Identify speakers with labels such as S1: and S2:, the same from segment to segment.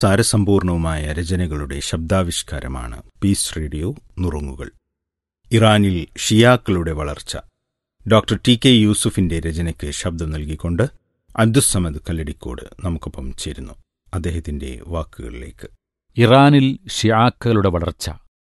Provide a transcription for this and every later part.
S1: സാരസമ്പൂർണവുമായ രചനകളുടെ ശബ്ദാവിഷ്കാരമാണ് piece radio നുറുങ്ങുകൾ ഇറാനിൽ ഷിയാക്കളുടെ വളർച്ച ഡോക്ടർ ടി കെ യൂസുഫിന്റെ രചനയ്ക്ക് ശബ്ദം നൽകിക്കൊണ്ട് അബ്ദുസമദ് കല്ലടിക്കോട് നമുക്കൊപ്പം ചേരുന്നു അദ്ദേഹത്തിന്റെ വാക്കുകളിലേക്ക്
S2: ഇറാനിൽ ഷിയാക്കളുടെ വളർച്ച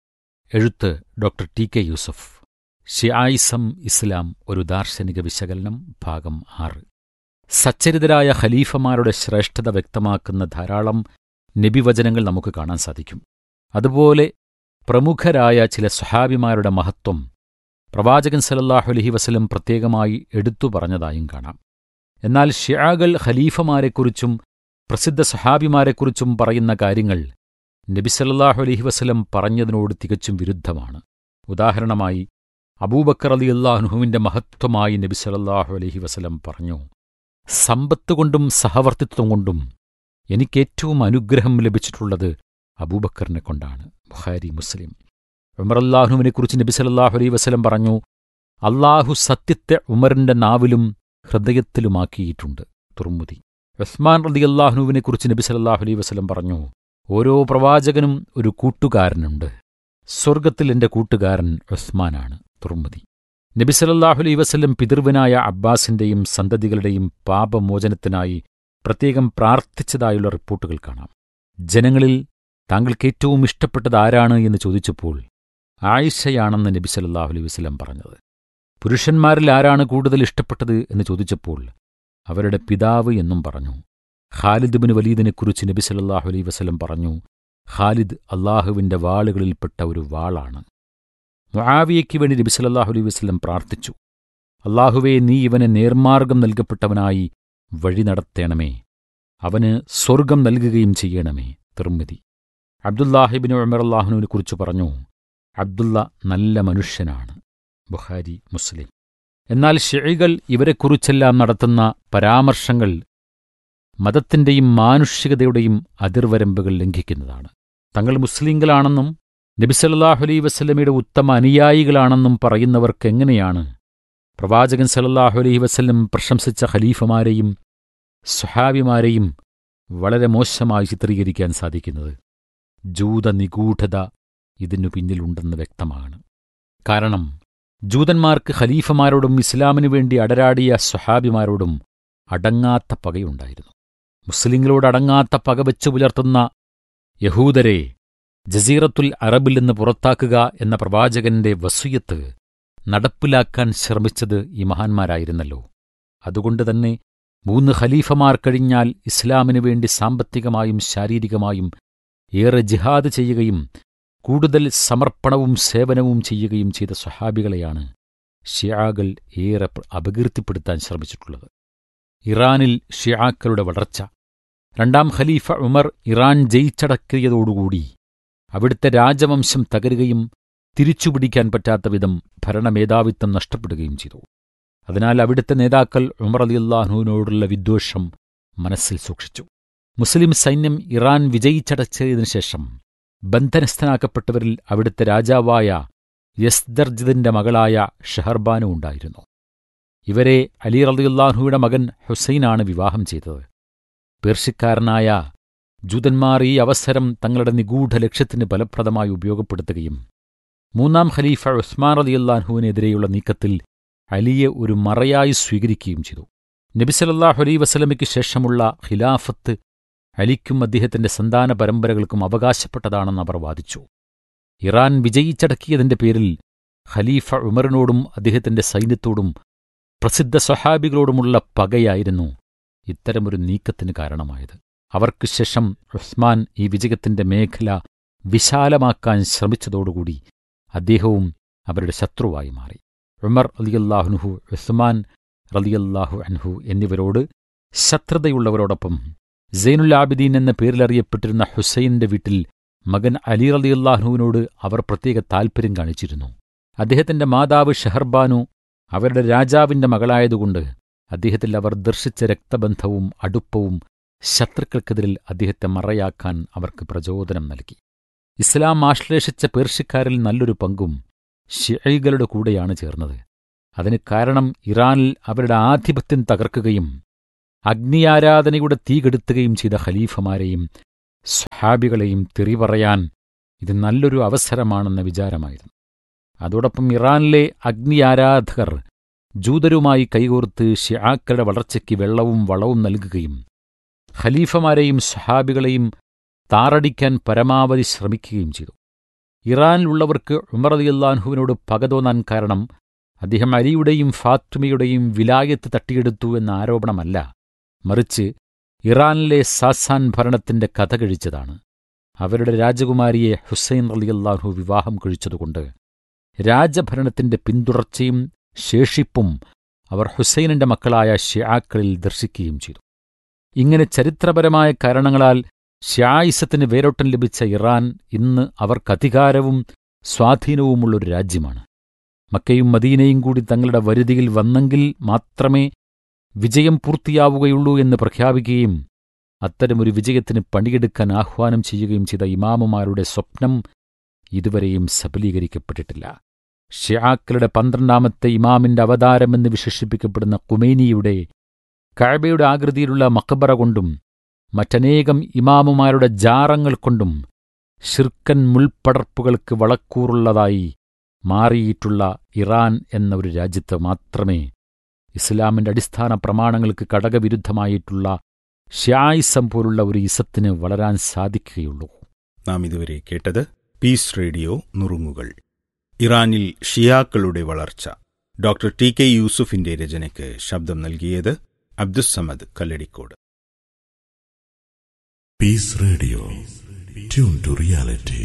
S2: എഴുത്ത് ഡോക്ടർ ടി കെ യൂസഫ് ഷിയായിസം ഇസ്ലാം ഒരു ദാർശനിക വിശകലനം ഭാഗം ആറ് സച്ചരിതരായ ഖലീഫമാരുടെ ശ്രേഷ്ഠത വ്യക്തമാക്കുന്ന ധാരാളം നബിവചനങ്ങൾ നമുക്ക് കാണാൻ സാധിക്കും അതുപോലെ പ്രമുഖരായ ചില സ്വഹാബിമാരുടെ മഹത്വം പ്രവാചകൻ സലല്ലാഹു അലഹി വസലം പ്രത്യേകമായി എടുത്തു പറഞ്ഞതായും കാണാം എന്നാൽ ഷിയാകൾ ഖലീഫമാരെക്കുറിച്ചും പ്രസിദ്ധ സഹാബിമാരെക്കുറിച്ചും പറയുന്ന കാര്യങ്ങൾ നബി സല്ലല്ലാഹു അലൈഹി വസല്ലം പറഞ്ഞതിനോട് തികച്ചും വിരുദ്ധമാണ് ഉദാഹരണമായി അബൂബക്കർ അലി അള്ളാഹുവിന്റെ മഹത്വമായി നബി സല്ലല്ലാഹു അലൈഹി വസല്ലം പറഞ്ഞു സമ്പത്ത് കൊണ്ടും സഹവർത്തിത്വം കൊണ്ടും എനിക്കേറ്റവും അനുഗ്രഹം ലഭിച്ചിട്ടുള്ളത് അബൂബക്കറിനെ കൊണ്ടാണ് ബുഖാരി മുസ്ലിം ഉമറല്ലാഹുവിനെക്കുറിച്ച് നബി സല്ലല്ലാഹു അലൈഹി വസല്ലം പറഞ്ഞു അള്ളാഹു സത്യത്തെ ഉമറിന്റെ നാവിലും ഹൃദയത്തിലുമാക്കിയിട്ടുണ്ട് തുർമുതി ഉസ്മാൻ റതി അള്ളാഹുവിനെക്കുറിച്ച് നബി സല്ലല്ലാഹു അലൈഹി വസല്ലം പറഞ്ഞു ഓരോ പ്രവാചകനും ഒരു കൂട്ടുകാരനുണ്ട് സ്വർഗത്തിൽ എന്റെ കൂട്ടുകാരൻ ഉസ്മാനാണ് തുർമുതി നബി സല്ലല്ലാഹു അലൈഹി വസല്ലം പിതൃവിനായ അബ്ബാസിന്റെയും സന്തതികളുടെയും പാപമോചനത്തിനായി പ്രത്യേകം പ്രാർത്ഥിച്ചതായുള്ള റിപ്പോർട്ടുകൾ കാണാം ജനങ്ങളിൽ താങ്കൾക്ക് ഏറ്റവും ഇഷ്ടപ്പെട്ടത് ആരാണ് എന്ന് ചോദിച്ചപ്പോൾ ആയിഷയാണെന്ന് നബി സല്ലല്ലാഹു അലൈഹി വസല്ലം പറഞ്ഞത് പുരുഷന്മാരിൽ ആരാണ് കൂടുതൽ ഇഷ്ടപ്പെട്ടത് എന്ന് ചോദിച്ചപ്പോൾ അവരുടെ പിതാവ് എന്നും പറഞ്ഞു ഖാലിദ് ബിൻ വലീദിനെക്കുറിച്ച് നബി സല്ലല്ലാഹു അലൈഹി വസല്ലം പറഞ്ഞു ഖാലിദ് അള്ളാഹുവിന്റെ വാളുകളിൽപ്പെട്ട ഒരു വാളാണ് മുആവിയയ്ക്ക് വേണ്ടി നബി സല്ലല്ലാഹു അലൈഹി വസല്ലം പ്രാർത്ഥിച്ചു അള്ളാഹുവേ നീ ഇവനെ നേർമാർഗം നൽകപ്പെട്ടവനായി വഴി നടത്തേണമേ അവന് സ്വർഗം നൽകുകയും ചെയ്യണമേ തിർമിതി അബ്ദുല്ലാഹിബിൻ ഉമർ അള്ളാഹുവിനെ കുറിച്ച് പറഞ്ഞു അബ്ദുള്ള നല്ല മനുഷ്യനാണ് ബുഖാരി മുസ്ലിം എന്നാൽ ഷിഴികൾ ഇവരെക്കുറിച്ചെല്ലാം നടത്തുന്ന പരാമർശങ്ങൾ മതത്തിന്റെയും മാനുഷികതയുടെയും അതിർവരമ്പുകൾ ലംഘിക്കുന്നതാണ് തങ്ങൾ മുസ്ലിങ്ങളാണെന്നും നബിസല്ലാഹു അലൈ വസ്ലമയുടെ ഉത്തമ അനുയായികളാണെന്നും പറയുന്നവർക്ക് എങ്ങനെയാണ് പ്രവാചകൻ സലല്ലാഹു അലൈഹി വസ്ല്ലം പ്രശംസിച്ച ഖലീഫമാരെയും സ്വഹാബിമാരെയും വളരെ മോശമായി ചിത്രീകരിക്കാൻ സാധിക്കുന്നത് ജൂത നിഗൂഢത ഇതിനു പിന്നിലുണ്ടെന്ന് വ്യക്തമാണ് കാരണം ജൂതന്മാർക്ക് ഖലീഫമാരോടും ഇസ്ലാമിനു വേണ്ടി അടരാടിയ സ്വഹാബിമാരോടും അടങ്ങാത്ത പകയുണ്ടായിരുന്നു മുസ്ലിങ്ങളോട് അടങ്ങാത്ത പക വെച്ചു പുലർത്തുന്ന യഹൂദരെ ജസീറത്തുൽ അറബിൽ നിന്ന് പുറത്താക്കുക എന്ന പ്രവാചകന്റെ വസുയത്ത് നടപ്പിലാക്കാൻ ശ്രമിച്ചത് ഈ മഹാന്മാരായിരുന്നല്ലോ അതുകൊണ്ട് തന്നെ മൂന്ന് ഖലീഫമാർ കഴിഞ്ഞാൽ ഇസ്ലാമിനു വേണ്ടി സാമ്പത്തികമായും ശാരീരികമായും ഏറെ ജിഹാദ് ചെയ്യുകയും കൂടുതൽ സമർപ്പണവും സേവനവും ചെയ്യുകയും ചെയ്ത സ്വഹാബികളെയാണ് ഷിയാകൾ ഏറെ അപകീർത്തിപ്പെടുത്താൻ ശ്രമിച്ചിട്ടുള്ളത് ഇറാനിൽ ഷിയാക്കളുടെ വളർച്ച രണ്ടാം ഖലീഫ ഉമർ ഇറാൻ ജയിച്ചടക്കിയതോടുകൂടി അവിടുത്തെ രാജവംശം തകരുകയും തിരിച്ചുപിടിക്കാൻ പറ്റാത്ത വിധം ഭരണമേധാവിത്വം നഷ്ടപ്പെടുകയും ചെയ്തു അതിനാൽ അവിടുത്തെ നേതാക്കൾ ഉമർ അലിയല്ലാഹുവിനോടുള്ള വിദ്വേഷം മനസ്സിൽ സൂക്ഷിച്ചു മുസ്ലിം സൈന്യം ഇറാൻ വിജയിച്ചടച്ചതിനു ശേഷം ബന്ധനസ്ഥനാക്കപ്പെട്ടവരിൽ അവിടുത്തെ രാജാവായ യസ്ദർജിദിന്റെ മകളായ ഷഹർബാനു ഉണ്ടായിരുന്നു ഇവരെ അലി റലിയുല്ലാഹുയുടെ മകൻ ഹുസൈനാണ് വിവാഹം ചെയ്തത് പേർഷ്യക്കാരനായ ജൂതന്മാർ ഈ അവസരം തങ്ങളുടെ നിഗൂഢ ലക്ഷ്യത്തിന് ഫലപ്രദമായി ഉപയോഗപ്പെടുത്തുകയും മൂന്നാം ഖലീഫ ഉസ്മാൻ റലിയുല്ലാഹുവിനെതിരെയുള്ള നീക്കത്തിൽ അലിയെ ഒരു മറയായി സ്വീകരിക്കുകയും ചെയ്തു നബിസലല്ലാഹു അലൈ വസലമയ്ക്ക് ശേഷമുള്ള ഖിലാഫത്ത് അലിക്കും അദ്ദേഹത്തിന്റെ സന്താന പരമ്പരകൾക്കും അവകാശപ്പെട്ടതാണെന്ന് അവർ വാദിച്ചു ഇറാൻ വിജയിച്ചടക്കിയതിന്റെ പേരിൽ ഖലീഫ ഉമറിനോടും അദ്ദേഹത്തിന്റെ സൈന്യത്തോടും പ്രസിദ്ധ സ്വഹാബികളോടുമുള്ള പകയായിരുന്നു ഇത്തരമൊരു നീക്കത്തിന് കാരണമായത് അവർക്ക് ശേഷം ഉസ്മാൻ ഈ വിജയത്തിന്റെ മേഖല വിശാലമാക്കാൻ ശ്രമിച്ചതോടുകൂടി അദ്ദേഹവും അവരുടെ ശത്രുവായി മാറി ഉമർ റലിയല്ലാഹുനുഹു ഉസ്മാൻ റലിയല്ലാഹു അൻഹു എന്നിവരോട് ശത്രുതയുള്ളവരോടൊപ്പം സൈനുൽ ആബിദീൻ എന്ന പേരിലറിയപ്പെട്ടിരുന്ന ഹുസൈന്റെ വീട്ടിൽ മകൻ അലി റലിയല്ലാഹുവിനോട് അവർ പ്രത്യേക താൽപ്പര്യം കാണിച്ചിരുന്നു അദ്ദേഹത്തിന്റെ മാതാവ് ഷെഹർബാനു അവരുടെ രാജാവിന്റെ മകളായതുകൊണ്ട് അദ്ദേഹത്തിൽ അവർ ദർശിച്ച രക്തബന്ധവും അടുപ്പവും ശത്രുക്കൾക്കെതിരിൽ അദ്ദേഹത്തെ മറയാക്കാൻ അവർക്ക് പ്രചോദനം നൽകി ഇസ്ലാം ആശ്ലേഷിച്ച പേർഷ്യക്കാരിൽ നല്ലൊരു പങ്കും ഷിഐകളുടെ കൂടെയാണ് ചേർന്നത് അതിന് കാരണം ഇറാനിൽ അവരുടെ ആധിപത്യം തകർക്കുകയും അഗ്നിയാരാധനയുടെ തീ കെടുത്തുകയും ചെയ്ത ഖലീഫമാരെയും സ്വഹാബികളെയും തെറി പറയാൻ ഇത് നല്ലൊരു അവസരമാണെന്ന വിചാരമായിരുന്നു അതോടൊപ്പം ഇറാനിലെ അഗ്നി ആരാധകർ ജൂതരുമായി കൈകോർത്ത് ഷിയാക്കളുടെ വളർച്ചയ്ക്ക് വെള്ളവും വളവും നൽകുകയും ഖലീഫമാരെയും സ്വഹാബികളെയും താറടിക്കാൻ പരമാവധി ശ്രമിക്കുകയും ചെയ്തു ഇറാനിലുള്ളവർക്ക് ഉമർ അലിയല്ലാൻഹുവിനോട് പക തോന്നാൻ കാരണം അദ്ദേഹം അലിയുടെയും ഫാത്തിമയുടെയും വിലായത്ത് തട്ടിയെടുത്തു എന്ന ആരോപണമല്ല മറിച്ച് ഇറാനിലെ സാസാൻ ഭരണത്തിന്റെ കഥ കഴിച്ചതാണ് അവരുടെ രാജകുമാരിയെ ഹുസൈൻ അലിയല്ലാഹു വിവാഹം കഴിച്ചതുകൊണ്ട് രാജഭരണത്തിന്റെ പിന്തുടർച്ചയും ശേഷിപ്പും അവർ ഹുസൈനിന്റെ മക്കളായ ഷിയാക്കളിൽ ദർശിക്കുകയും ചെയ്തു ഇങ്ങനെ ചരിത്രപരമായ കാരണങ്ങളാൽ ഷ്യായിസത്തിന് വേരോട്ടം ലഭിച്ച ഇറാൻ ഇന്ന് അവർക്കധികാരവും സ്വാധീനവുമുള്ളൊരു രാജ്യമാണ് മക്കയും മദീനയും കൂടി തങ്ങളുടെ വരുതിയിൽ വന്നെങ്കിൽ മാത്രമേ വിജയം പൂർത്തിയാവുകയുള്ളൂ എന്ന് പ്രഖ്യാപിക്കുകയും അത്തരമൊരു വിജയത്തിന് പണിയെടുക്കാൻ ആഹ്വാനം ചെയ്യുകയും ചെയ്ത ഇമാമുമാരുടെ സ്വപ്നം ഇതുവരെയും സഫലീകരിക്കപ്പെട്ടിട്ടില്ല ഷിയാക്കളുടെ പന്ത്രണ്ടാമത്തെ ഇമാമിന്റെ അവതാരമെന്ന് വിശേഷിപ്പിക്കപ്പെടുന്ന കുമേനിയുടെ കഴബയുടെ ആകൃതിയിലുള്ള മക്കബറ കൊണ്ടും മറ്റനേകം ഇമാമുമാരുടെ ജാറങ്ങൾ കൊണ്ടും ഷിർക്കൻ മുൾപ്പടർപ്പുകൾക്ക് വളക്കൂറുള്ളതായി മാറിയിട്ടുള്ള ഇറാൻ എന്ന ഒരു രാജ്യത്ത് മാത്രമേ ഇസ്ലാമിന്റെ അടിസ്ഥാന പ്രമാണങ്ങൾക്ക് കടകവിരുദ്ധമായിട്ടുള്ള ഷ്യായിസം പോലുള്ള ഒരു ഇസത്തിന് വളരാൻ സാധിക്കുകയുള്ളൂ
S1: നാം ഇതുവരെ കേട്ടത് പീസ് റേഡിയോ നുറുങ്ങുകൾ ഇറാനിൽ ഷിയാക്കളുടെ വളർച്ച ഡോക്ടർ ടി കെ യൂസുഫിന്റെ രചനയ്ക്ക് ശബ്ദം നൽകിയത് Abdussamad Kalladikode
S3: peace radio tune to reality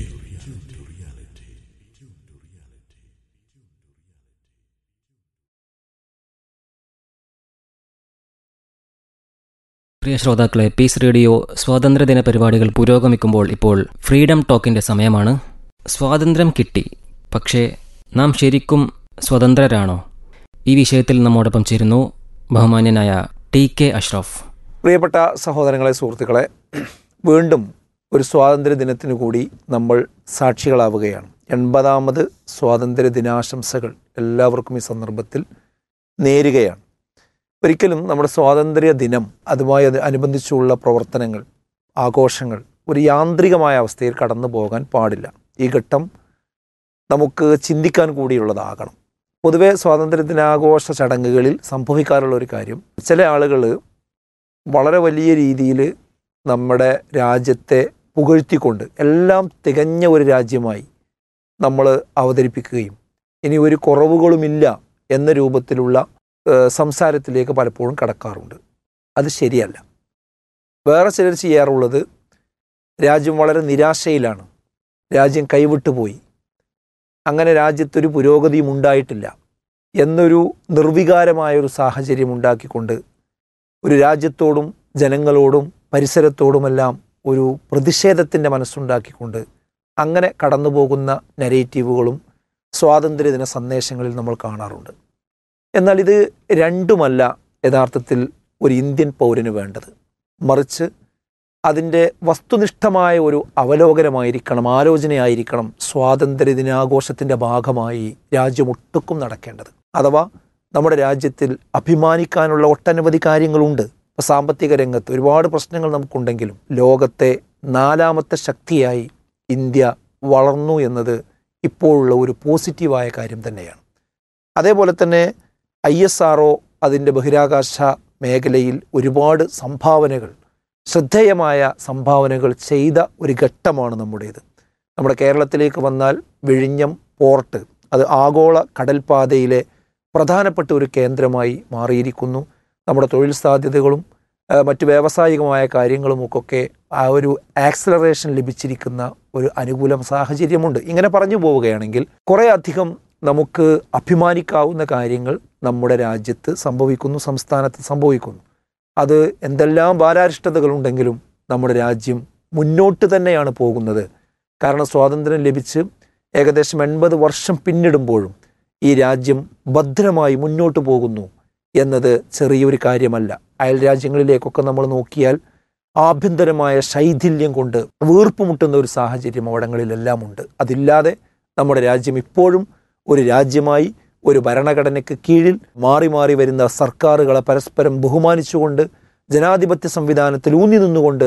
S4: പ്രിയ ശ്രോതാക്കളെ പീസ് റേഡിയോ സ്വാതന്ത്ര്യദിന പരിപാടികൾ പുരോഗമിക്കുമ്പോൾ ഇപ്പോൾ ഫ്രീഡം ടോക്കിന്റെ സമയമാണ് സ്വാതന്ത്ര്യം കിട്ടി പക്ഷേ നാം ശരിക്കും സ്വതന്ത്രരാണോ ഈ വിഷയത്തിൽ നമ്മോടൊപ്പം ചേരുന്നു ബഹുമാന്യനായ ടി കെ അഷ്റഫ്
S5: പ്രിയപ്പെട്ട സഹോദരങ്ങളെ സുഹൃത്തുക്കളെ വീണ്ടും ഒരു സ്വാതന്ത്ര്യ ദിനത്തിന് കൂടി നമ്മൾ സാക്ഷികളാവുകയാണ് എൺപതാമത് സ്വാതന്ത്ര്യ ദിനാശംസകൾ എല്ലാവർക്കും ഈ സന്ദർഭത്തിൽ നേരുകയാണ് ഒരിക്കലും നമ്മുടെ സ്വാതന്ത്ര്യ ദിനം അതുമായി അത് അനുബന്ധിച്ചുള്ള പ്രവർത്തനങ്ങൾ ആഘോഷങ്ങൾ ഒരു യാന്ത്രികമായ അവസ്ഥയിൽ കടന്നു പോകാൻ പാടില്ല ഈ ഘട്ടം നമുക്ക് ചിന്തിക്കാൻ കൂടിയുള്ളതാകണം പൊതുവെ സ്വാതന്ത്ര്യ ദിനാഘോഷ ചടങ്ങുകളിൽ സംഭവിക്കാറുള്ള ഒരു കാര്യം ചില ആളുകൾ വളരെ വലിയ രീതിയിൽ നമ്മുടെ രാജ്യത്തെ പുകഴ്ത്തിക്കൊണ്ട് എല്ലാം തികഞ്ഞ ഒരു രാജ്യമായി നമ്മൾ അവതരിപ്പിക്കുകയും ഇനി ഒരു കുറവുകളുമില്ല എന്ന രൂപത്തിലുള്ള ഏഹ്, സംസാരത്തിലേക്ക് പലപ്പോഴും കടക്കാറുണ്ട് അത് ശരിയല്ല വേറെ ചിലർ ചെയ്യാറുള്ളത് രാജ്യം വളരെ നിരാശയിലാണ് രാജ്യം കൈവിട്ടുപോയി അങ്ങനെ രാജ്യത്തൊരു പുരോഗതിയും ഉണ്ടായിട്ടില്ല എന്നൊരു നിർവികാരമായ ഒരു സാഹചര്യം ഉണ്ടാക്കിക്കൊണ്ട് ഒരു രാജ്യത്തോടും ജനങ്ങളോടും പരിസരത്തോടുമെല്ലാം ഒരു പ്രതിഷേധത്തിൻ്റെ മനസ്സുണ്ടാക്കിക്കൊണ്ട് അങ്ങനെ കടന്നു പോകുന്ന നരേറ്റീവുകളും സ്വാതന്ത്ര്യദിന സന്ദേശങ്ങളിൽ നമ്മൾ കാണാറുണ്ട് എന്നാൽ ഇത് രണ്ടുമല്ല യഥാർത്ഥത്തിൽ ഒരു ഇന്ത്യൻ പൗരന് വേണ്ടത് മറിച്ച് അതിൻ്റെ വസ്തുനിഷ്ഠമായ ഒരു അവലോകനമായിരിക്കണം ആലോചനയായിരിക്കണം സ്വാതന്ത്ര്യ ദിനാഘോഷത്തിൻ്റെ ഭാഗമായി രാജ്യമൊട്ടുക്കും നടക്കേണ്ടത് അഥവാ നമ്മുടെ രാജ്യത്തിൽ അഭിമാനിക്കാനുള്ള ഒട്ടനവധി കാര്യങ്ങളുണ്ട് ഇപ്പോൾ സാമ്പത്തിക രംഗത്ത് ഒരുപാട് പ്രശ്നങ്ങൾ നമുക്കുണ്ടെങ്കിലും ലോകത്തെ നാലാമത്തെ ശക്തിയായി ഇന്ത്യ വളർന്നു എന്നത് ഇപ്പോഴുള്ള ഒരു പോസിറ്റീവായ കാര്യം തന്നെയാണ് അതേപോലെ തന്നെ ഐ എസ് ആർ അതിൻ്റെ ബഹിരാകാശ മേഖലയിൽ ഒരുപാട് സംഭാവനകൾ ശ്രദ്ധേയമായ സംഭാവനകൾ ചെയ്ത ഒരു ഘട്ടമാണ് നമ്മുടേത് നമ്മുടെ കേരളത്തിലേക്ക് വന്നാൽ വിഴിഞ്ഞം പോർട്ട് അത് ആഗോള കടൽപാതയിലെ പ്രധാനപ്പെട്ട ഒരു കേന്ദ്രമായി മാറിയിരിക്കുന്നു നമ്മുടെ തൊഴിൽ സാധ്യതകളും ആ, മറ്റ് വ്യാവസായികമായ കാര്യങ്ങളുമൊക്കെ ആ ഒരു ആക്സിലറേഷൻ ലഭിച്ചിരിക്കുന്ന ഒരു അനുകൂല സാഹചര്യമുണ്ട് ഇങ്ങനെ പറഞ്ഞു പോവുകയാണെങ്കിൽ കുറേ അധികം നമുക്ക് അഭിമാനിക്കാവുന്ന കാര്യങ്ങൾ നമ്മുടെ രാജ്യത്ത് സംഭവിക്കുന്നു സംസ്ഥാനത്ത് സംഭവിക്കുന്നു അത് എന്തെല്ലാം ഭാരാരിഷ്ടതകളുണ്ടെങ്കിലും നമ്മുടെ രാജ്യം മുന്നോട്ട് തന്നെയാണ് പോകുന്നത് കാരണം സ്വാതന്ത്ര്യം ലഭിച്ച് ഏകദേശം എൺപത് വർഷം പിന്നിടുമ്പോഴും ഈ രാജ്യം ഭദ്രമായി മുന്നോട്ട് പോകുന്നു എന്നത് ചെറിയൊരു കാര്യമല്ല അയൽ രാജ്യങ്ങളിലേക്കൊക്കെ നമ്മൾ നോക്കിയാൽ ആഭ്യന്തരമായ ശൈഥില്യം കൊണ്ട് വീർപ്പുമുട്ടുന്ന ഒരു സാഹചര്യം അവിടങ്ങളിലെല്ലാം ഉണ്ട് അതില്ലാതെ നമ്മുടെ രാജ്യം ഇപ്പോഴും ഒരു രാജ്യമായി ഒരു ഭരണഘടനയ്ക്ക് കീഴിൽ മാറി മാറി വരുന്ന സർക്കാരുകളെ പരസ്പരം ബഹുമാനിച്ചുകൊണ്ട് ജനാധിപത്യ സംവിധാനത്തിൽ ഊന്നി നിന്നുകൊണ്ട്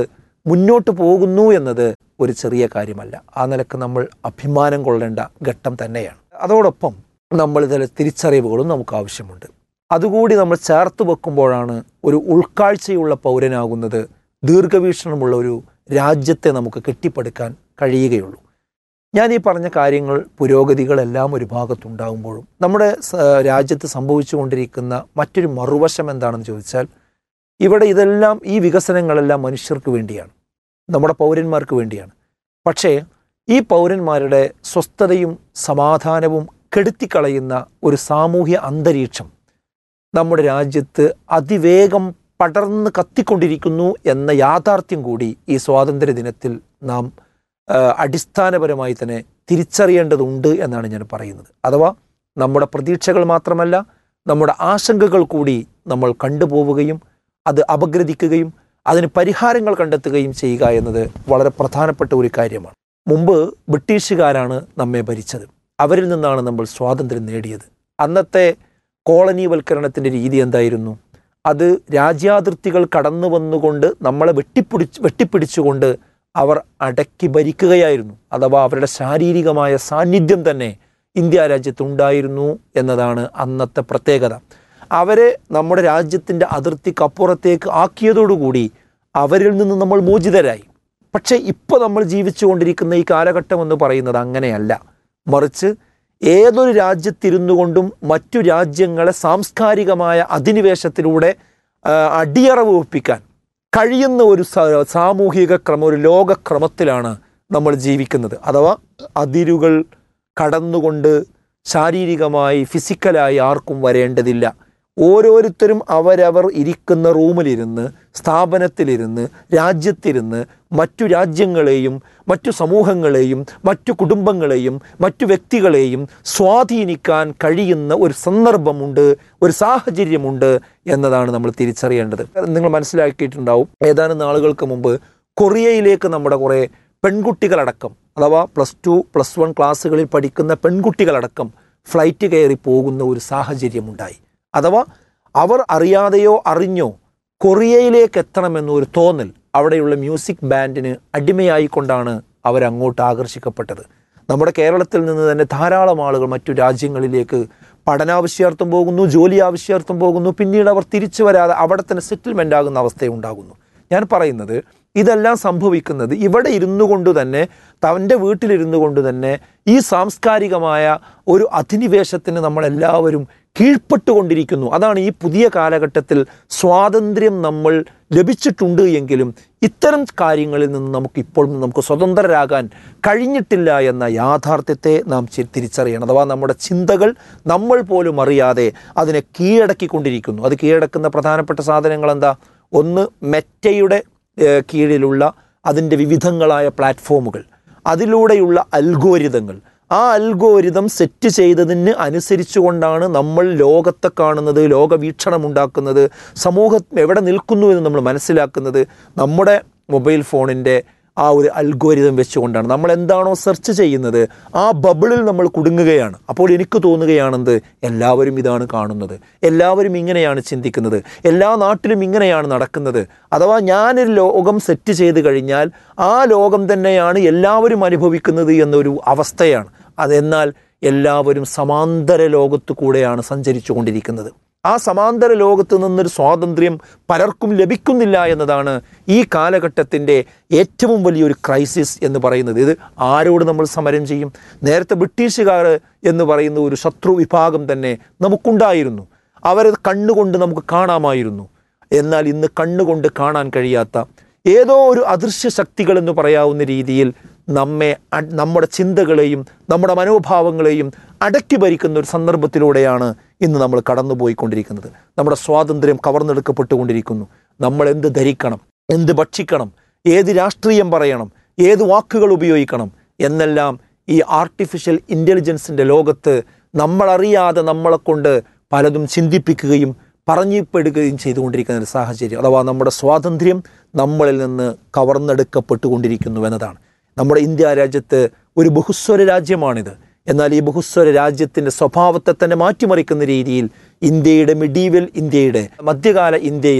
S5: മുന്നോട്ട് പോകുന്നു എന്നത് ഒരു ചെറിയ കാര്യമല്ല ആ നിലക്ക് നമ്മൾ അഭിമാനം കൊള്ളേണ്ട ഘട്ടം തന്നെയാണ് അതോടൊപ്പം നമ്മൾ ചില തിരിച്ചറിവുകളും നമുക്ക് ആവശ്യമുണ്ട് അതുകൂടി നമ്മൾ ചേർത്ത് വെക്കുമ്പോഴാണ് ഒരു ഉൾക്കാഴ്ചയുള്ള പൗരനാകുന്നത് ദീർഘവീക്ഷണമുള്ള ഒരു രാജ്യത്തെ നമുക്ക് കെട്ടിപ്പടുക്കാൻ കഴിയുകയുള്ളൂ ഞാൻ ഈ പറഞ്ഞ കാര്യങ്ങൾ പുരോഗതികളെല്ലാം ഒരു ഭാഗത്തുണ്ടാകുമ്പോഴും നമ്മുടെ സ- രാജ്യത്ത് സംഭവിച്ചുകൊണ്ടിരിക്കുന്ന മറ്റൊരു മറുവശം എന്താണെന്ന് ചോദിച്ചാൽ ഇവിടെ ഇതെല്ലാം ഈ വികസനങ്ങളെല്ലാം മനുഷ്യർക്ക് വേണ്ടിയാണ് നമ്മുടെ പൗരന്മാർക്ക് വേണ്ടിയാണ് പക്ഷേ ഈ പൗരന്മാരുടെ സ്വസ്ഥതയും സമാധാനവും കെടുത്തിക്കളയുന്ന ഒരു സാമൂഹ്യ അന്തരീക്ഷം നമ്മുടെ രാജ്യത്ത് അതിവേഗം പടർന്ന് കത്തിക്കൊണ്ടിരിക്കുന്നു എന്ന യാഥാർത്ഥ്യം കൂടി ഈ സ്വാതന്ത്ര്യ ദിനത്തിൽ നാം ആ, അടിസ്ഥാനപരമായി തന്നെ തിരിച്ചറിയേണ്ടതുണ്ട് എന്നാണ് ഞാൻ പറയുന്നത് അഥവാ നമ്മുടെ പ്രതീക്ഷകൾ മാത്രമല്ല നമ്മുടെ ആശങ്കകൾ കൂടി നമ്മൾ കണ്ടുപോവുകയും അത് അപഗ്രഥിക്കുകയും അതിന് പരിഹാരങ്ങൾ കണ്ടെത്തുകയും ചെയ്യുക എന്നത് വളരെ പ്രധാനപ്പെട്ട ഒരു കാര്യമാണ് മുമ്പ് ബ്രിട്ടീഷുകാരാണ് നമ്മെ ഭരിച്ചത് അവരിൽ നിന്നാണ് നമ്മൾ സ്വാതന്ത്ര്യം നേടിയത് അന്നത്തെ കോളനിവൽക്കരണത്തിൻ്റെ രീതി എന്തായിരുന്നു അത് രാജ്യാതിർത്തികൾ കടന്നു വന്നുകൊണ്ട് നമ്മളെ വെട്ടിപ്പിടിച്ച് വെട്ടിപ്പിടിച്ചുകൊണ്ട് അവർ അടക്കി ഭരിക്കുകയായിരുന്നു അഥവാ അവരുടെ ശാരീരികമായ സാന്നിധ്യം തന്നെ ഇന്ത്യ രാജ്യത്തുണ്ടായിരുന്നു എന്നതാണ് അന്നത്തെ പ്രത്യേകത അവരെ നമ്മുടെ രാജ്യത്തിൻ്റെ അതിർത്തിക്കപ്പുറത്തേക്ക് ആക്കിയതോടുകൂടി അവരിൽ നിന്ന് നമ്മൾ മോചിതരായി പക്ഷേ ഇപ്പോൾ നമ്മൾ ജീവിച്ചുകൊണ്ടിരിക്കുന്ന ഈ കാലഘട്ടം എന്ന് പറയുന്നത് അങ്ങനെയല്ല മറിച്ച് ഏതൊരു രാജ്യത്തിരുന്നു കൊണ്ടും മറ്റു രാജ്യങ്ങളെ സാംസ്കാരികമായ അധിനിവേശത്തിലൂടെ ആ, അടിയറവ് ഒപ്പിക്കാൻ കഴിയുന്ന ഒരു സ- സാമൂഹിക ക്രമം ഒരു ലോകക്രമത്തിലാണ് നമ്മൾ ജീവിക്കുന്നത് അഥവാ അതിരുകൾ കടന്നുകൊണ്ട് ശാരീരികമായി ഫിസിക്കലായി ആർക്കും വരേണ്ടതില്ല ഓരോരുത്തരും അവരവർ ഇരിക്കുന്ന റൂമിലിരുന്ന് സ്ഥാപനത്തിലിരുന്ന് രാജ്യത്തിരുന്ന് മറ്റു രാജ്യങ്ങളെയും മറ്റു സമൂഹങ്ങളെയും മറ്റു കുടുംബങ്ങളെയും മറ്റു വ്യക്തികളെയും സ്വാധീനിക്കാൻ കഴിയുന്ന ഒരു സന്ദർഭമുണ്ട് ഒരു സാഹചര്യമുണ്ട് എന്നതാണ് നമ്മൾ തിരിച്ചറിയേണ്ടത് നിങ്ങൾ മനസ്സിലാക്കിയിട്ടുണ്ടാവും ഏതാനും നാളുകൾക്ക് മുമ്പ് കൊറിയയിലേക്ക് നമ്മുടെ കുറേ പെൺകുട്ടികളടക്കം അഥവാ പ്ലസ് ടു പ്ലസ് വൺ ക്ലാസ്സുകളിൽ പഠിക്കുന്ന പെൺകുട്ടികളടക്കം ഫ്ലൈറ്റ് കയറി പോകുന്ന ഒരു സാഹചര്യമുണ്ടായി അഥവാ അവർ അറിയാതെയോ അറിഞ്ഞോ കൊറിയയിലേക്ക് എത്തണമെന്നൊരു തോന്നൽ അവിടെയുള്ള മ്യൂസിക് ബാൻഡിന് അടിമയായിക്കൊണ്ടാണ് അവരങ്ങോട്ട് ആകർഷിക്കപ്പെട്ടത് നമ്മുടെ കേരളത്തിൽ നിന്ന് തന്നെ ധാരാളം ആളുകൾ മറ്റു രാജ്യങ്ങളിലേക്ക് പഠനാവശ്യാർത്ഥം പോകുന്നു ജോലി ആവശ്യാർത്ഥം പോകുന്നു പിന്നീട് അവർ തിരിച്ചു വരാതെ അവിടെ തന്നെ സെറ്റിൽമെൻ്റ് ആകുന്ന അവസ്ഥയുണ്ടാകുന്നു ഞാൻ പറയുന്നത് ഇതെല്ലാം സംഭവിക്കുന്നത് ഇവിടെ ഇരുന്നു കൊണ്ട് തന്നെ തൻ്റെ വീട്ടിലിരുന്നു കൊണ്ട് തന്നെ ഈ സാംസ്കാരികമായ ഒരു അധിനിവേശത്തിന് നമ്മളെല്ലാവരും കീഴ്പ്പെട്ടുകൊണ്ടിരിക്കുന്നു അതാണ് ഈ പുതിയ കാലഘട്ടത്തിൽ സ്വാതന്ത്ര്യം നമ്മൾ ലഭിച്ചിട്ടുണ്ട് എങ്കിലും ഇത്തരം കാര്യങ്ങളിൽ നിന്ന് നമുക്ക് ഇപ്പോൾ നമുക്ക് സ്വതന്ത്രരാകാൻ കഴിഞ്ഞിട്ടില്ല എന്ന യാഥാർത്ഥ്യത്തെ നാം ചി- തിരിച്ചറിയണം അഥവാ നമ്മുടെ ചിന്തകൾ നമ്മൾ പോലും അറിയാതെ അതിനെ കീഴടക്കിക്കൊണ്ടിരിക്കുന്നു അത് കീഴടക്കുന്ന പ്രധാനപ്പെട്ട സാധനങ്ങൾ എന്താ ഒന്ന് മെറ്റയുടെ ഏഹ്, കീഴിലുള്ള അതിൻ്റെ വിവിധങ്ങളായ പ്ലാറ്റ്ഫോമുകൾ അതിലൂടെയുള്ള അൽഗോരിതങ്ങൾ ആ അൽഗോരിതം സെറ്റ് ചെയ്തതിന് അനുസരിച്ചുകൊണ്ടാണ് നമ്മൾ ലോകത്തെ കാണുന്നത് ലോകവീക്ഷണം ഉണ്ടാക്കുന്നത് സമൂഹം എവിടെ നിൽക്കുന്നു എന്ന് നമ്മൾ മനസ്സിലാക്കുന്നത് നമ്മുടെ മൊബൈൽ ഫോണിൻ്റെ ആ ഒരു അൽഗോരിതം വെച്ചുകൊണ്ടാണ് നമ്മൾ എന്താണോ സെർച്ച് ചെയ്യുന്നത് ആ ബബിളിൽ നമ്മൾ കുടുങ്ങുകയാണ് അപ്പോൾ എനിക്ക് തോന്നുകയാണെന്ത് എല്ലാവരും ഇതാണ് കാണുന്നത് എല്ലാവരും ഇങ്ങനെയാണ് ചിന്തിക്കുന്നത് എല്ലാ നാട്ടിലും ഇങ്ങനെയാണ് നടക്കുന്നത് അഥവാ ഞാനൊരു ലോകം സെറ്റ് ചെയ്ത് കഴിഞ്ഞാൽ ആ ലോകം തന്നെയാണ് എല്ലാവരും അനുഭവിക്കുന്നത് എന്നൊരു അവസ്ഥയാണ് അതെന്നാൽ എല്ലാവരും സമാന്തര ലോകത്തു കൂടെയാണ് സഞ്ചരിച്ചു കൊണ്ടിരിക്കുന്നത് ആ സമാന്തര ലോകത്ത് നിന്നൊരു സ്വാതന്ത്ര്യം പലർക്കും ലഭിക്കുന്നില്ല എന്നതാണ് ഈ കാലഘട്ടത്തിൻ്റെ ഏറ്റവും വലിയൊരു ക്രൈസിസ് എന്ന് പറയുന്നത് ഇത് ആരോട് നമ്മൾ സമരം ചെയ്യും നേരത്തെ ബ്രിട്ടീഷുകാർ എന്ന് പറയുന്ന ഒരു ശത്രു വിഭാഗം തന്നെ നമുക്കുണ്ടായിരുന്നു അവരത് കണ്ണുകൊണ്ട് നമുക്ക് കാണാമായിരുന്നു എന്നാൽ ഇന്ന് കണ്ണുകൊണ്ട് കാണാൻ കഴിയാത്ത ഏതോ ഒരു അദൃശ്യ ശക്തികൾ എന്ന് പറയാവുന്ന രീതിയിൽ നമ്മെ അ- നമ്മുടെ ചിന്തകളെയും നമ്മുടെ മനോഭാവങ്ങളെയും അടക്കി ഭരിക്കുന്ന ഒരു സന്ദർഭത്തിലൂടെയാണ് ഇന്ന് നമ്മൾ കടന്നുപോയിക്കൊണ്ടിരിക്കുന്നത് നമ്മുടെ സ്വാതന്ത്ര്യം കവർന്നെടുക്കപ്പെട്ടുകൊണ്ടിരിക്കുന്നു നമ്മൾ എന്ത് ധരിക്കണം എന്ത് ഭക്ഷിക്കണം ഏത് രാഷ്ട്രീയം പറയണം ഏത് വാക്കുകൾ ഉപയോഗിക്കണം എന്നെല്ലാം ഈ ആർട്ടിഫിഷ്യൽ ഇൻ്റലിജൻസിൻ്റെ ലോകത്ത് നമ്മളറിയാതെ നമ്മളെ കൊണ്ട് പലതും ചിന്തിപ്പിക്കുകയും പറഞ്ഞിപ്പെടുകയും ചെയ്തുകൊണ്ടിരിക്കുന്ന ഒരു സാഹചര്യം അഥവാ നമ്മുടെ സ്വാതന്ത്ര്യം നമ്മളിൽ നിന്ന് കവർന്നെടുക്കപ്പെട്ടുകൊണ്ടിരിക്കുന്നു എന്നതാണ് നമ്മുടെ ഇന്ത്യ രാജ്യത്ത് ഒരു ബഹുസ്വര രാജ്യമാണിത് എന്നാൽ ഈ ബഹുസ്വര രാജ്യത്തിൻ്റെ സ്വഭാവത്തെ തന്നെ മാറ്റിമറിക്കുന്ന രീതിയിൽ ഇന്ത്യയുടെ മിഡീവൽ ഇന്ത്യയുടെ മധ്യകാല ഇന്ത്യയിലെ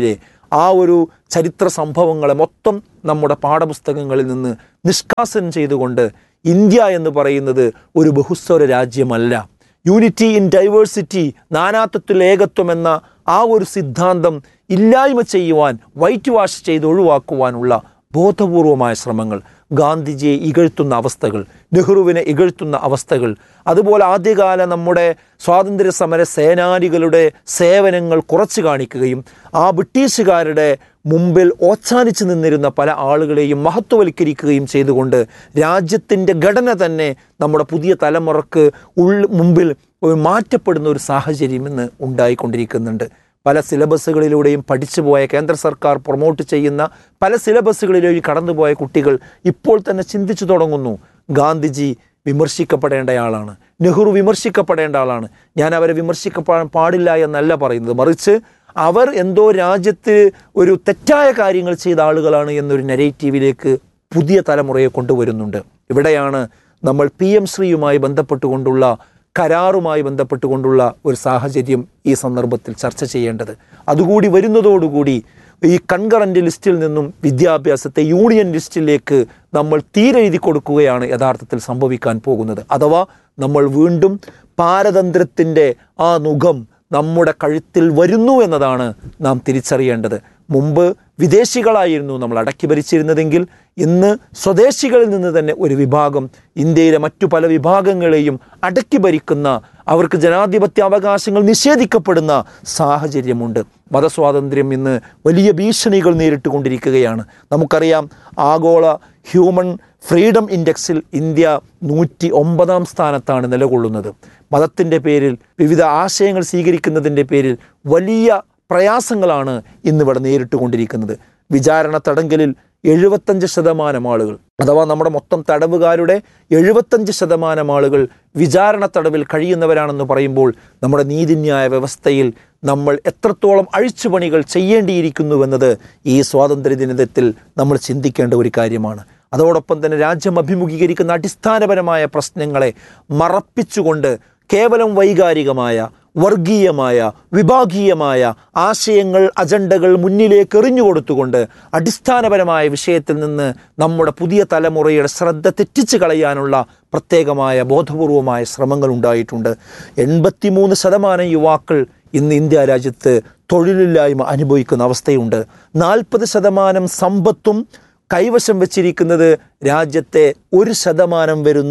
S5: ആ ഒരു ചരിത്ര സംഭവങ്ങളെ മൊത്തം നമ്മുടെ പാഠപുസ്തകങ്ങളിൽ നിന്ന് നിഷ്കാസനം ചെയ്തുകൊണ്ട് ഇന്ത്യ എന്ന് പറയുന്നത് ഒരു ബഹുസ്വര രാജ്യമല്ല യൂണിറ്റി ഇൻ ഡൈവേഴ്സിറ്റി നാനാത്വത്തിൽ ഏകത്വം എന്ന ആ ഒരു സിദ്ധാന്തം ഇല്ലായ്മ ചെയ്യുവാൻ വൈറ്റ് വാഷ് ചെയ്ത് ഒഴിവാക്കുവാനുള്ള ബോധപൂർവമായ ശ്രമങ്ങൾ ഗാന്ധിജിയെ ഇകഴ്ത്തുന്ന അവസ്ഥകൾ നെഹ്റുവിനെ ഇകഴ്ത്തുന്ന അവസ്ഥകൾ അതുപോലെ ആദ്യകാല നമ്മുടെ സ്വാതന്ത്ര്യ സമര സേനാനികളുടെ സേവനങ്ങൾ കുറച്ചു കാണിക്കുകയും ആ ബ്രിട്ടീഷുകാരുടെ മുമ്പിൽ ഓച്ചാനിച്ചു നിന്നിരുന്ന പല ആളുകളെയും മഹത്വവൽക്കരിക്കുകയും ചെയ്തുകൊണ്ട് രാജ്യത്തിൻ്റെ ഘടന തന്നെ നമ്മുടെ പുതിയ തലമുറക്ക് ഉൾ മുമ്പിൽ ഒരു മാറ്റപ്പെടുന്ന ഒരു സാഹചര്യം ഇന്ന് ഉണ്ടായിക്കൊണ്ടിരിക്കുന്നുണ്ട് പല സിലബസുകളിലൂടെയും പഠിച്ചു പോയ കേന്ദ്ര സർക്കാർ പ്രൊമോട്ട് ചെയ്യുന്ന പല സിലബസുകളിലൂടെ കടന്നുപോയ കുട്ടികൾ ഇപ്പോൾ തന്നെ ചിന്തിച്ചു തുടങ്ങുന്നു ഗാന്ധിജി വിമർശിക്കപ്പെടേണ്ടയാളാണ് നെഹ്റു വിമർശിക്കപ്പെടേണ്ട ആളാണ് ഞാൻ അവരെ വിമർശിക്കപ്പെടാൻ പാടില്ല എന്നല്ല പറയുന്നത് മറിച്ച് അവർ എന്തോ രാജ്യത്ത് ഒരു തെറ്റായ കാര്യങ്ങൾ ചെയ്ത ആളുകളാണ് എന്നൊരു നെറേറ്റീവിലേക്ക് പുതിയ തലമുറയെ കൊണ്ടുവരുന്നുണ്ട് ഇവിടെയാണ് നമ്മൾ പി എം ശ്രീയുമായി ബന്ധപ്പെട്ടുകൊണ്ടുള്ള കരാറുമായി ബന്ധപ്പെട്ടുകൊണ്ടുള്ള ഒരു സാഹചര്യം ഈ സന്ദർഭത്തിൽ ചർച്ച ചെയ്യേണ്ടത് അതുകൂടി വരുന്നതോടുകൂടി ഈ കൺകറന്റ് ലിസ്റ്റിൽ നിന്നും വിദ്യാഭ്യാസത്തെ യൂണിയൻ ലിസ്റ്റിലേക്ക് നമ്മൾ തീരെഴുതി കൊടുക്കുകയാണ് യഥാർത്ഥത്തിൽ സംഭവിക്കാൻ പോകുന്നത് അഥവാ നമ്മൾ വീണ്ടും പാരതന്ത്ര്യത്തിൻ്റെ ആ മുഖം നമ്മുടെ കഴുത്തിൽ വരുന്നു എന്നതാണ് നാം തിരിച്ചറിയേണ്ടത് മുമ്പ് വിദേശികളായിരുന്നു നമ്മൾ അടക്കി ഭരിച്ചിരുന്നതെങ്കിൽ ഇന്ന് സ്വദേശികളിൽ നിന്ന് തന്നെ ഒരു വിഭാഗം ഇന്ത്യയിലെ മറ്റു പല വിഭാഗങ്ങളെയും അടക്കി ഭരിക്കുന്ന അവർക്ക് ജനാധിപത്യ അവകാശങ്ങൾ നിഷേധിക്കപ്പെടുന്ന സാഹചര്യമുണ്ട് മതസ്വാതന്ത്ര്യം ഇന്ന് വലിയ ഭീഷണികൾ നേരിട്ടുകൊണ്ടിരിക്കുകയാണ് നമുക്കറിയാം ആഗോള ഹ്യൂമൻ ഫ്രീഡം ഇൻഡെക്സിൽ ഇന്ത്യ നൂറ്റി ഒമ്പതാം സ്ഥാനത്താണ് നിലകൊള്ളുന്നത് മതത്തിൻ്റെ പേരിൽ വിവിധ ആശയങ്ങൾ സ്വീകരിക്കുന്നതിൻ്റെ പേരിൽ വലിയ പ്രയാസങ്ങളാണ് ഇന്നിവിടെ നേരിട്ടുകൊണ്ടിരിക്കുന്നത് വിചാരണ തടങ്കലിൽ എഴുപത്തഞ്ച് ശതമാനം ആളുകൾ അഥവാ നമ്മുടെ മൊത്തം തടവുകാരുടെ എഴുപത്തഞ്ച് ശതമാനം ആളുകൾ വിചാരണ തടവിൽ കഴിയുന്നവരാണെന്ന് പറയുമ്പോൾ നമ്മുടെ നീതിന്യായ വ്യവസ്ഥയിൽ നമ്മൾ എത്രത്തോളം അഴിച്ചുപണികൾ ചെയ്യേണ്ടിയിരിക്കുന്നുവെന്നത് ഈ സ്വാതന്ത്ര്യദിനത്തിൽ നമ്മൾ ചിന്തിക്കേണ്ട ഒരു കാര്യമാണ് അതോടൊപ്പം തന്നെ രാജ്യം അഭിമുഖീകരിക്കുന്ന അടിസ്ഥാനപരമായ പ്രശ്നങ്ങളെ മറപ്പിച്ചുകൊണ്ട് കേവലം വൈകാരികമായ വർഗീയമായ വിഭാഗീയമായ ആശയങ്ങൾ അജണ്ടകൾ മുന്നിലേക്ക് എറിഞ്ഞു കൊടുത്തുകൊണ്ട് അടിസ്ഥാനപരമായ വിഷയത്തിൽ നിന്ന് നമ്മുടെ പുതിയ തലമുറയുടെ ശ്രദ്ധ തെറ്റിച്ചു കളയാനുള്ള പ്രത്യേകമായ ബോധപൂർവമായ ശ്രമങ്ങൾ ഉണ്ടായിട്ടുണ്ട് എൺപത്തിമൂന്ന് ശതമാനം യുവാക്കൾ ഇന്ന് ഇന്ത്യ രാജ്യത്ത് തൊഴിലില്ലായ്മ അനുഭവിക്കുന്ന അവസ്ഥയുണ്ട് നാൽപ്പത് ശതമാനം സമ്പത്തും കൈവശം വെച്ചിരിക്കുന്നത് രാജ്യത്തെ ഒരു ശതമാനം വരുന്ന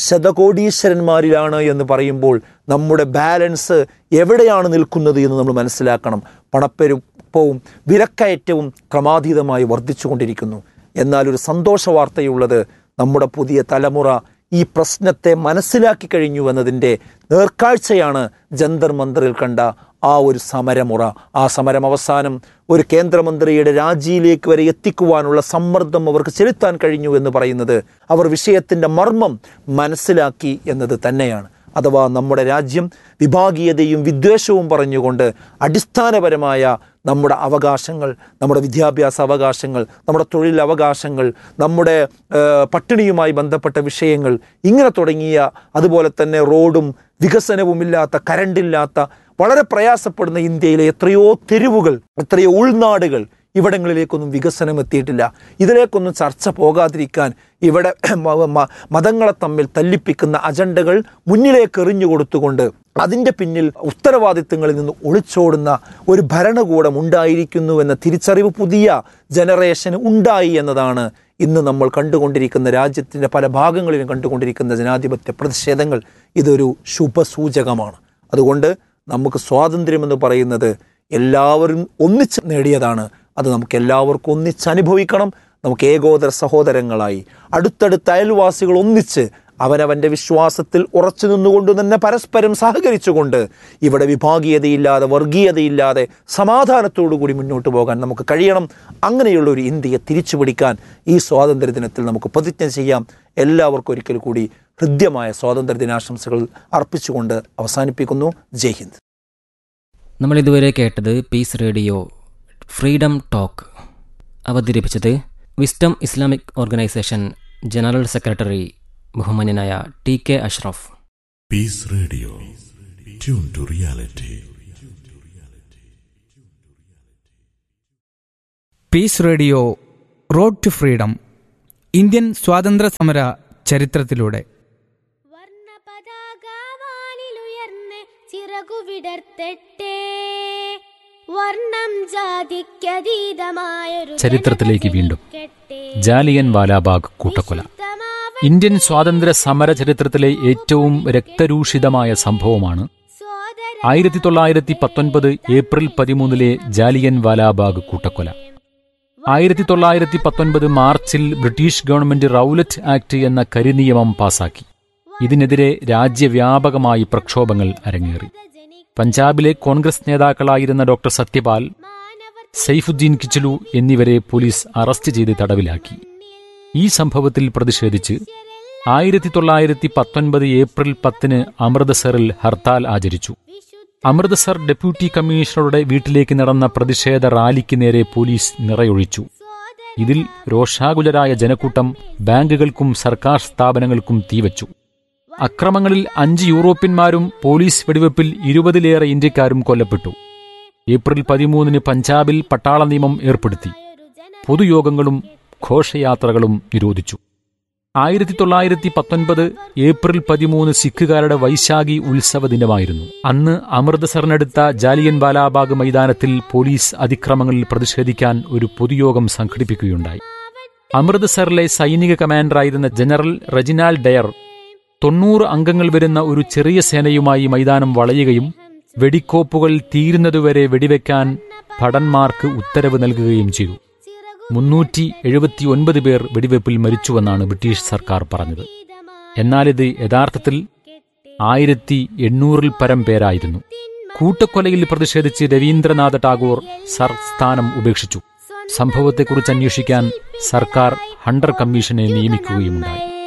S5: ശതകോടീശ്വരന്മാരിലാണ് എന്ന് പറയുമ്പോൾ നമ്മുടെ ബാലൻസ് എവിടെയാണ് നിൽക്കുന്നത് എന്ന് നമ്മൾ മനസ്സിലാക്കണം പണപ്പെരുപ്പവും വിലക്കയറ്റവും ക്രമാതീതമായി വർദ്ധിച്ചുകൊണ്ടിരിക്കുന്നു എന്നാൽ ഒരു സന്തോഷ വാർത്തയുള്ളത് നമ്മുടെ പുതിയ തലമുറ ഈ പ്രശ്നത്തെ മനസ്സിലാക്കി കഴിഞ്ഞു എന്നതിൻ്റെ നേർക്കാഴ്ചയാണ് ജന്തർ മന്ദറിൽ കണ്ട ആ ഒരു സമരമുറ ആ സമരം അവസാനം ഒരു കേന്ദ്രമന്ത്രിയുടെ രാജിയിലേക്ക് വരെ എത്തിക്കുവാനുള്ള സമ്മർദ്ദം അവർക്ക് ചെലുത്താൻ കഴിഞ്ഞു എന്ന് പറയുന്നത് അവർ വിഷയത്തിൻ്റെ മർമ്മം മനസ്സിലാക്കി എന്നത് തന്നെയാണ് അഥവാ നമ്മുടെ രാജ്യം വിഭാഗീയതയും വിദ്വേഷവും പറഞ്ഞുകൊണ്ട് അടിസ്ഥാനപരമായ നമ്മുടെ അവകാശങ്ങൾ നമ്മുടെ വിദ്യാഭ്യാസ അവകാശങ്ങൾ നമ്മുടെ തൊഴിൽ അവകാശങ്ങൾ നമ്മുടെ ഏഹ്, പട്ടിണിയുമായി ബന്ധപ്പെട്ട വിഷയങ്ങൾ ഇങ്ങനെ തുടങ്ങിയ അതുപോലെ തന്നെ റോഡും വികസനവുമില്ലാത്ത കരണ്ടില്ലാത്ത വളരെ പ്രയാസപ്പെടുന്ന ഇന്ത്യയിലെ എത്രയോ തെരുവുകൾ എത്രയോ ഉൾനാടുകൾ ഇവിടങ്ങളിലേക്കൊന്നും വികസനം എത്തിയിട്ടില്ല ഇതിലേക്കൊന്നും ചർച്ച പോകാതിരിക്കാൻ ഇവിടെ മ- മ- മതങ്ങളെ തമ്മിൽ തല്ലിപ്പിക്കുന്ന അജണ്ടകൾ മുന്നിലേക്ക് എറിഞ്ഞു കൊടുത്തുകൊണ്ട് അതിൻ്റെ പിന്നിൽ ഉത്തരവാദിത്തങ്ങളിൽ നിന്ന് ഒളിച്ചോടുന്ന ഒരു ഭരണകൂടം ഉണ്ടായിരിക്കുന്നു എന്ന തിരിച്ചറിവ് പുതിയ ജനറേഷന് ഉണ്ടായി എന്നതാണ് ഇന്ന് നമ്മൾ കണ്ടുകൊണ്ടിരിക്കുന്ന രാജ്യത്തിൻ്റെ പല ഭാഗങ്ങളിലും കണ്ടുകൊണ്ടിരിക്കുന്ന ജനാധിപത്യ പ്രതിഷേധങ്ങൾ ഇതൊരു ശുഭസൂചകമാണ് അതുകൊണ്ട് നമുക്ക് സ്വാതന്ത്ര്യമെന്ന് പറയുന്നത് എല്ലാവരും ഒന്നിച്ച് നേടിയതാണ് അത് നമുക്ക് എല്ലാവർക്കും ഒന്നിച്ച് അനുഭവിക്കണം നമുക്ക് ഏകോദര സഹോദരങ്ങളായി അടുത്തടുത്ത അയൽവാസികൾ ഒന്നിച്ച് അവനവൻ്റെ വിശ്വാസത്തിൽ ഉറച്ചു നിന്നുകൊണ്ട് തന്നെ പരസ്പരം സഹകരിച്ചുകൊണ്ട് ഇവിടെ വിഭാഗീയതയില്ലാതെ വർഗീയതയില്ലാതെ സമാധാനത്തോടു കൂടി മുന്നോട്ട് പോകാൻ നമുക്ക് കഴിയണം അങ്ങനെയുള്ള ഒരു ഇന്ത്യയെ തിരിച്ചു പിടിക്കാൻ ഈ സ്വാതന്ത്ര്യ ദിനത്തിൽ നമുക്ക് പ്രതിജ്ഞ ചെയ്യാം എല്ലാവർക്കും ഒരിക്കൽ കൂടി ഹൃദ്യമായ സ്വാതന്ത്ര്യ ദിനാശംസകൾ അർപ്പിച്ചുകൊണ്ട് അവസാനിപ്പിക്കുന്നു ജയ് ഹിന്ദ്
S4: നമ്മൾ ഇതുവരെ കേട്ടത് പീസ് റേഡിയോ ഫ്രീഡം ടോക്ക് അവതരിപ്പിച്ചത് wisdom Islamic organisation general secretary ബഹുമാന്യനായ T K Ashraf
S3: Peace Radio. Tune to reality.
S6: Peace radio road to freedom Indian സ്വാതന്ത്ര്യ സമര ചരിത്രത്തിലൂടെ
S7: വർണ്ണ പതാകവാനിലുയർന്ന് ചിറകു വിടർത്തട്ടെ വർണ്ണം ജാതിക്കതീതമായൊരു
S2: ചരിത്രത്തിലേക്ക് വീണ്ടും.
S7: ജനതജനിക്കട്ടെ.
S2: ജാലിയൻ വാലാബാഗ് കൂട്ടക്കൊല
S7: വിശുദ്ധമാവട്ടെ
S2: ഇന്ത്യൻ സ്വാതന്ത്ര്യ സമര ചരിത്രത്തിലെ ഏറ്റവും രക്തരൂഷിതമായ സംഭവമാണ്
S7: സോദര
S2: ആയിരത്തി തൊള്ളായിരത്തി പത്തൊൻപത് ഏപ്രിൽ പതിമൂന്നിലെ ജാലിയൻ വാലാബാഗ് കൂട്ടക്കൊല ആയിരത്തി തൊള്ളായിരത്തി പത്തൊൻപത് മാർച്ചിൽ ബ്രിട്ടീഷ് ഗവൺമെന്റ് റൌലറ്റ് ആക്ട് എന്ന കരിനിയമം പാസാക്കി ഇതിനെതിരെ രാജ്യവ്യാപകമായി പ്രക്ഷോഭങ്ങൾ അരങ്ങേറി പഞ്ചാബിലെ കോൺഗ്രസ് നേതാക്കളായിരുന്ന ഡോക്ടർ സത്യപാൽ സൈഫുദ്ദീൻ കിച്ചലു എന്നിവരെ പോലീസ് അറസ്റ്റ് ചെയ്ത് തടവിലാക്കി ഈ സംഭവത്തിൽ പ്രതിഷേധിച്ച് ആയിരത്തി തൊള്ളായിരത്തി പത്തൊൻപത് ഏപ്രിൽ പത്തിന് അമൃതസറിൽ ഹർത്താൽ ആചരിച്ചു അമൃതസർ ഡെപ്യൂട്ടി കമ്മീഷണറുടെ വീട്ടിലേക്ക് നടന്ന പ്രതിഷേധ റാലിക്ക് നേരെ പോലീസ് നിറയൊഴിച്ചു ഇതിൽ രോഷാകുലരായ ജനക്കൂട്ടം ബാങ്കുകൾക്കും സർക്കാർ സ്ഥാപനങ്ങൾക്കും തീവച്ചു അക്രമങ്ങളിൽ അഞ്ച് യൂറോപ്യന്മാരും പോലീസ് വെടിവെപ്പിൽ ഇരുപതിലേറെ ഇന്ത്യക്കാരും കൊല്ലപ്പെട്ടു ഏപ്രിൽ പതിമൂന്നിന് പഞ്ചാബിൽ പട്ടാള നിയമം ഏർപ്പെടുത്തി പൊതുയോഗങ്ങളും ഘോഷയാത്രകളും നിരോധിച്ചു ആയിരത്തി തൊള്ളായിരത്തി പത്തൊൻപത് ഏപ്രിൽ പതിമൂന്ന് സിഖുകാരുടെ വൈശാഖി ഉത്സവ ദിനമായിരുന്നു അന്ന് അമൃതസറിനടുത്ത ജാലിയൻ വാലാബാഗ് മൈതാനത്തിൽ പോലീസ് അതിക്രമങ്ങളിൽ പ്രതിഷേധിക്കാൻ ഒരു പൊതുയോഗം സംഘടിപ്പിക്കുകയുണ്ടായി അമൃതസറിലെ സൈനിക കമാൻഡറായിരുന്ന ജനറൽ റെജിനാൽ ഡയർ തൊണ്ണൂറ് അംഗങ്ങൾ വരുന്ന ഒരു ചെറിയ സേനയുമായി മൈതാനം വളയുകയും വെടിക്കോപ്പുകൾ തീരുന്നതുവരെ വെടിവെക്കാൻ ഭടന്മാർക്ക് ഉത്തരവ് നൽകുകയും ചെയ്തു മുന്നൂറ്റി എഴുപത്തിയൊൻപത് പേർ വെടിവെപ്പിൽ മരിച്ചുവെന്നാണ് ബ്രിട്ടീഷ് സർക്കാർ പറഞ്ഞത് എന്നാലിത് യഥാർത്ഥത്തിൽ ആയിരത്തി എണ്ണൂറിൽ പരം പേരായിരുന്നു കൂട്ടക്കൊലയിൽ പ്രതിഷേധിച്ച് രവീന്ദ്രനാഥ ടാഗോർ സർ സ്ഥാനം ഉപേക്ഷിച്ചു സംഭവത്തെക്കുറിച്ച് അന്വേഷിക്കാൻ സർക്കാർ ഹണ്ടർ കമ്മീഷനെ നിയമിക്കുകയുമുണ്ടായി